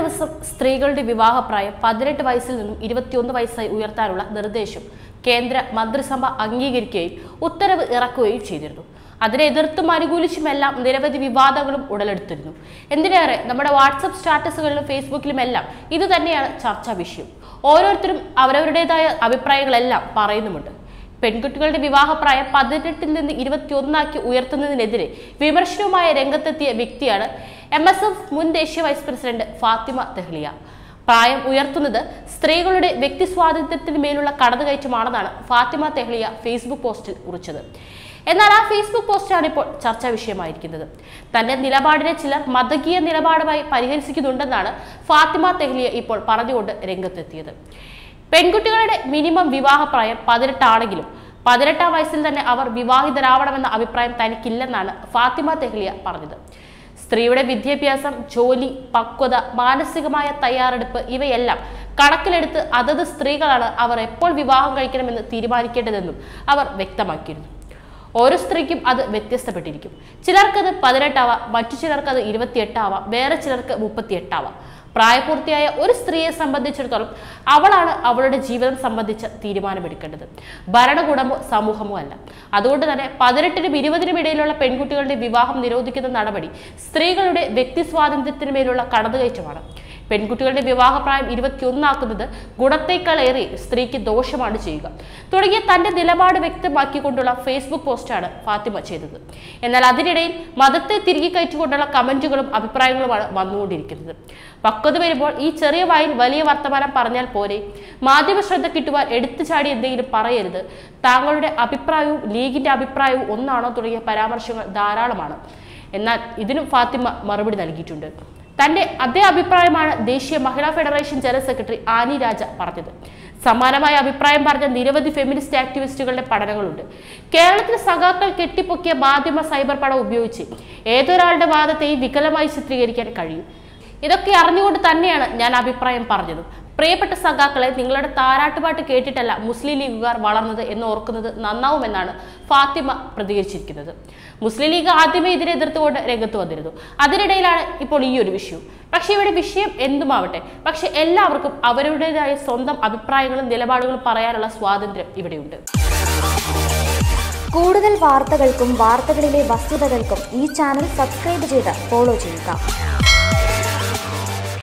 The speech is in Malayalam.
ദിവസം സ്ത്രീകളുടെ വിവാഹപ്രായം പതിനെട്ട് വയസ്സിൽ നിന്നും ഇരുപത്തിയൊന്ന് വയസ്സായി ഉയർത്താനുള്ള നിർദ്ദേശം കേന്ദ്ര മന്ത്രിസഭ അംഗീകരിക്കുകയും ഉത്തരവ് ഇറക്കുകയും ചെയ്തിരുന്നു അതിനെ എതിർത്തും അനുകൂലിച്ചുമെല്ലാം നിരവധി വിവാദങ്ങളും ഉടലെടുത്തിരുന്നു എന്തിനേറെ നമ്മുടെ വാട്സപ്പ് സ്റ്റാറ്റസുകളിലും ഫേസ്ബുക്കിലുമെല്ലാം ഇത് തന്നെയാണ് ചർച്ചാ വിഷയം ഓരോരുത്തരും അവരവരുടേതായ അഭിപ്രായങ്ങളെല്ലാം പറയുന്നുമുണ്ട് പെൺകുട്ടികളുടെ വിവാഹപ്രായം പതിനെട്ടിൽ നിന്ന് ഇരുപത്തിയൊന്നാക്കി ഉയർത്തുന്നതിനെതിരെ വിമർശനവുമായ രംഗത്തെത്തിയ വ്യക്തിയാണ് എം എസ് എഫ് മുൻ ദേശീയ വൈസ് പ്രസിഡന്റ് ഫാത്തിമ തെഹ്ലിയ പ്രായം ഉയർത്തുന്നത് സ്ത്രീകളുടെ വ്യക്തി സ്വാതന്ത്ര്യത്തിന് മേലുള്ള കടന്നുകയറ്റമാണെന്നാണ് ഫാത്തിമ തെഹ്ലിയ ഫേസ്ബുക്ക് പോസ്റ്റിൽ കുറിച്ചത് എന്നാൽ ആ ഫേസ്ബുക്ക് പോസ്റ്റാണ് ഇപ്പോൾ ചർച്ചാ വിഷയമായിരിക്കുന്നത് തന്റെ നിലപാടിനെ ചിലർ മതകീയ നിലപാടുമായി പരിഹരിക്കുന്നുണ്ടെന്നാണ് ഫാത്തിമ തെഹ്ലിയ ഇപ്പോൾ പറഞ്ഞുകൊണ്ട് രംഗത്തെത്തിയത് പെൺകുട്ടികളുടെ മിനിമം വിവാഹപ്രായം പതിനെട്ടാണെങ്കിലും പതിനെട്ടാം വയസ്സിൽ തന്നെ അവർ വിവാഹിതരാവണമെന്ന അഭിപ്രായം തനിക്കില്ലെന്നാണ് ഫാത്തിമ തെഹ്ലിയ പറഞ്ഞത് സ്ത്രീയുടെ വിദ്യാഭ്യാസം ജോലി പക്വത മാനസികമായ തയ്യാറെടുപ്പ് ഇവയെല്ലാം കണക്കിലെടുത്ത് അതത് സ്ത്രീകളാണ് അവർ എപ്പോൾ വിവാഹം കഴിക്കണമെന്ന് തീരുമാനിക്കേണ്ടതെന്നും അവർ വ്യക്തമാക്കിയിരുന്നു ഓരോ സ്ത്രീക്കും അത് വ്യത്യസ്തപ്പെട്ടിരിക്കും ചിലർക്കത് പതിനെട്ടാവാം മറ്റു ചിലർക്ക് അത് ഇരുപത്തിയെട്ടാവാം വേറെ ചിലർക്ക് മുപ്പത്തിയെട്ടാവാം പ്രായപൂർത്തിയായ ഒരു സ്ത്രീയെ സംബന്ധിച്ചിടത്തോളം അവളാണ് അവളുടെ ജീവിതം സംബന്ധിച്ച് തീരുമാനമെടുക്കേണ്ടത് ഭരണകൂടമോ സമൂഹമോ അല്ല അതുകൊണ്ട് തന്നെ പതിനെട്ടിനും ഇരുപതിനും ഇടയിലുള്ള പെൺകുട്ടികളുടെ വിവാഹം നിരോധിക്കുന്ന നടപടി സ്ത്രീകളുടെ വ്യക്തി സ്വാതന്ത്ര്യത്തിന് മേലുള്ള കടന്നുകയറ്റമാണ് പെൺകുട്ടികളുടെ വിവാഹപ്രായം ഇരുപത്തിയൊന്നാക്കുന്നത് ഗുണത്തേക്കാളേറെ സ്ത്രീക്ക് ദോഷമാണ് ചെയ്യുക തുടങ്ങിയ തന്റെ നിലപാട് വ്യക്തമാക്കിക്കൊണ്ടുള്ള ഫേസ്ബുക്ക് പോസ്റ്റാണ് ഫാത്തിമ ചെയ്തത് എന്നാൽ അതിനിടയിൽ മതത്തെ തിരികെ കയറ്റിക്കൊണ്ടുള്ള കമന്റുകളും അഭിപ്രായങ്ങളുമാണ് വന്നുകൊണ്ടിരിക്കുന്നത് പക്വത വരുമ്പോൾ ഈ ചെറിയ വായിൽ വലിയ വർത്തമാനം പറഞ്ഞാൽ പോരെ മാധ്യമ ശ്രദ്ധ കിട്ടുവാൻ എടുത്തു ചാടി എന്തെങ്കിലും പറയരുത് താങ്കളുടെ അഭിപ്രായവും ലീഗിന്റെ അഭിപ്രായവും ഒന്നാണോ തുടങ്ങിയ പരാമർശങ്ങൾ ധാരാളമാണ് എന്നാൽ ഇതിനും ഫാത്തിമ മറുപടി നൽകിയിട്ടുണ്ട് തന്റെ അതേ അഭിപ്രായമാണ് ദേശീയ മഹിളാ federation general secretary Annie Raja പറഞ്ഞത് സമാനമായ അഭിപ്രായം പറഞ്ഞ നിരവധി ഫെമിനിസ്റ്റ് ആക്ടിവിസ്റ്റുകളുടെ പഠനങ്ങളുണ്ട് കേരളത്തിലെ സഖാക്കൾ കെട്ടിപ്പൊക്കിയ മാധ്യമ സൈബർ പടം ഉപയോഗിച്ച് ഏതൊരാളുടെ വാദത്തെയും വികലമായി ചിത്രീകരിക്കാൻ കഴിയും ഇതൊക്കെ അറിഞ്ഞുകൊണ്ട് തന്നെയാണ് ഞാൻ അഭിപ്രായം പറഞ്ഞത് പ്രിയപ്പെട്ട സഖാക്കളെ നിങ്ങളുടെ താരാട്ടുപാട്ട് കേട്ടിട്ടല്ല മുസ്ലിം ലീഗുകാർ വളർന്നത് എന്ന് ഓർക്കുന്നത് നന്നാവുമെന്നാണ് ഫാത്തിമ പ്രതികരിച്ചിരിക്കുന്നത് മുസ്ലിം ലീഗ് ആദ്യമേ ഇതിനെ എതിർത്തുകൊണ്ട് രംഗത്ത് വന്നിരുന്നു അതിനിടയിലാണ് ഇപ്പോൾ ഈ ഒരു വിഷയം പക്ഷേ ഇവിടെ വിഷയം എന്തുമാവട്ടെ പക്ഷെ എല്ലാവർക്കും അവരുടേതായ സ്വന്തം അഭിപ്രായങ്ങളും നിലപാടുകളും പറയാനുള്ള സ്വാതന്ത്ര്യം ഇവിടെയുണ്ട് കൂടുതൽ വാർത്തകൾക്കും വാർത്തകളിലെ വസ്തുതകൾക്കും ഈ ചാനൽ സബ്സ്ക്രൈബ് ചെയ്ത് ഫോളോ ചെയ്യുക